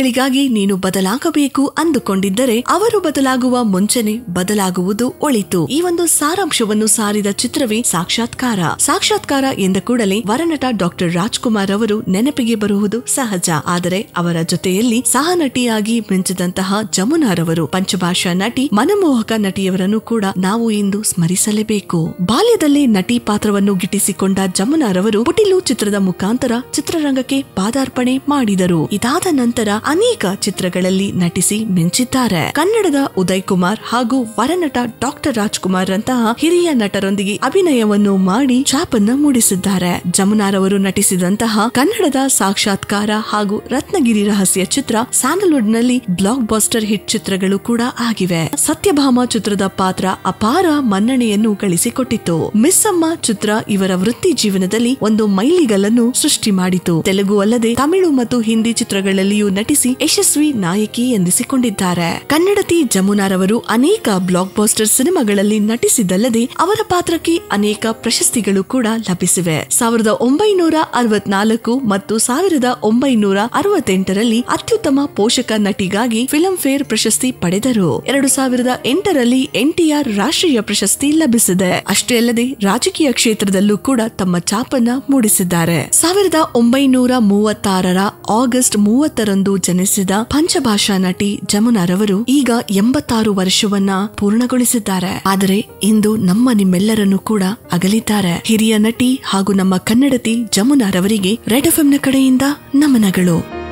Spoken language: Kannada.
ಕಾರಣಗಳಿಗಾಗಿ ನೀನು ಬದಲಾಗಬೇಕು ಅಂದುಕೊಂಡಿದ್ದರೆ ಅವರು ಬದಲಾಗುವ ಮುಂಚೆನೆ ಬದಲಾಗುವುದು ಒಳಿತು ಈ ಒಂದು ಸಾರಾಂಶವನ್ನು ಸಾರಿದ ಚಿತ್ರವೇ ಸಾಕ್ಷಾತ್ಕಾರ ಸಾಕ್ಷಾತ್ಕಾರ ಎಂದ ಕೂಡಲೇ ವರನಟ ಡಾಕ್ಟರ್ ರಾಜ್ಕುಮಾರ್ ಅವರು ನೆನಪಿಗೆ ಬರುವುದು ಸಹಜ ಆದರೆ ಅವರ ಜೊತೆಯಲ್ಲಿ ಸಹ ನಟಿಯಾಗಿ ಮಿಂಚಿದಂತಹ ಜಮುನಾರವರು ಪಂಚಭಾಷಾ ನಟಿ ಮನಮೋಹಕ ನಟಿಯವರನ್ನು ಕೂಡ ನಾವು ಇಂದು ಸ್ಮರಿಸಲೇಬೇಕು ಬಾಲ್ಯದಲ್ಲೇ ನಟಿ ಪಾತ್ರವನ್ನು ಗಿಟ್ಟಿಸಿಕೊಂಡ ಜಮುನಾರವರು ಪುಟಿಲು ಚಿತ್ರದ ಮುಖಾಂತರ ಚಿತ್ರರಂಗಕ್ಕೆ ಪಾದಾರ್ಪಣೆ ಮಾಡಿದರು ಇದಾದ ನಂತರ ಅನೇಕ ಚಿತ್ರಗಳಲ್ಲಿ ನಟಿಸಿ ಮಿಂಚಿದ್ದಾರೆ ಕನ್ನಡದ ಉದಯ್ ಕುಮಾರ್ ಹಾಗೂ ವರನಟ ಡಾಕ್ಟರ್ ರಾಜ್ಕುಮಾರ್ ರಂತಹ ಹಿರಿಯ ನಟರೊಂದಿಗೆ ಅಭಿನಯವನ್ನು ಮಾಡಿ ಛಾಪನ್ನ ಮೂಡಿಸಿದ್ದಾರೆ ಜಮುನಾರವರು ನಟಿಸಿದಂತಹ ಕನ್ನಡದ ಸಾಕ್ಷಾತ್ಕಾರ ಹಾಗೂ ರತ್ನಗಿರಿ ರಹಸ್ಯ ಚಿತ್ರ ಸ್ಯಾಂಡಲ್ವುಡ್ ನಲ್ಲಿ ಬ್ಲಾಕ್ ಬಾಸ್ಟರ್ ಹಿಟ್ ಚಿತ್ರಗಳು ಕೂಡ ಆಗಿವೆ ಸತ್ಯಭಾಮ ಚಿತ್ರದ ಪಾತ್ರ ಅಪಾರ ಮನ್ನಣೆಯನ್ನು ಗಳಿಸಿಕೊಟ್ಟಿತು ಮಿಸ್ಸಮ್ಮ ಚಿತ್ರ ಇವರ ವೃತ್ತಿ ಜೀವನದಲ್ಲಿ ಒಂದು ಮೈಲಿಗಲ್ಲನ್ನು ಸೃಷ್ಟಿ ಮಾಡಿತು ತೆಲುಗು ಅಲ್ಲದೆ ತಮಿಳು ಮತ್ತು ಹಿಂದಿ ಚಿತ್ರಗಳಲ್ಲಿಯೂ ನಟಿಸಿ ಯಶಸ್ವಿ ನಾಯಕಿ ಎಂದಿಸಿಕೊಂಡಿದ್ದಾರೆ ಕನ್ನಡತಿ ಜಮುನಾರವರು ಅನೇಕ ಬ್ಲಾಕ್ ಬಾಸ್ಟರ್ ಸಿನಿಮಾಗಳಲ್ಲಿ ನಟಿಸಿದ್ದಲ್ಲದೆ ಅವರ ಪಾತ್ರಕ್ಕೆ ಅನೇಕ ಪ್ರಶಸ್ತಿಗಳು ಕೂಡ ಲಭಿಸಿವೆ ಸಾವಿರದ ಒಂಬೈನೂರ ಅರವತ್ನಾಲ್ಕು ಮತ್ತು ಸಾವಿರದ ಒಂಬೈನೂರ ಅರವತ್ತೆಂಟರಲ್ಲಿ ಅತ್ಯುತ್ತಮ ಪೋಷಕ ನಟಿಗಾಗಿ ಫಿಲ್ಮ್ ಫೇರ್ ಪ್ರಶಸ್ತಿ ಪಡೆದರು ಎರಡು ಸಾವಿರದ ಎಂಟರಲ್ಲಿ ಎನ್ಟಿಆರ್ ರಾಷ್ಟ್ರೀಯ ಪ್ರಶಸ್ತಿ ಲಭಿಸಿದೆ ಅಷ್ಟೇ ಅಲ್ಲದೆ ರಾಜಕೀಯ ಕ್ಷೇತ್ರದಲ್ಲೂ ಕೂಡ ತಮ್ಮ ಛಾಪನ್ನ ಮೂಡಿಸಿದ್ದಾರೆ ಸಾವಿರದ ಒಂಬೈನೂರ ಮೂವತ್ತಾರರ ಆಗಸ್ಟ್ ಮೂವತ್ತರಂದು ಜನಿಸಿದ ಪಂಚಭಾಷಾ ನಟಿ ಜಮುನಾರವರು ಈಗ ಎಂಬತ್ತಾರು ವರ್ಷವನ್ನ ಪೂರ್ಣಗೊಳಿಸಿದ್ದಾರೆ ಆದರೆ ಇಂದು ನಮ್ಮ ನಿಮ್ಮೆಲ್ಲರನ್ನು ಕೂಡ ಅಗಲಿದ್ದಾರೆ ಹಿರಿಯ ನಟಿ ಹಾಗೂ ನಮ್ಮ ಕನ್ನಡತಿ ಜಮುನಾರವರಿಗೆ ರೆಡ್ ಎಫ್ಎಂನ ಕಡೆಯಿಂದ ನಮನಗಳು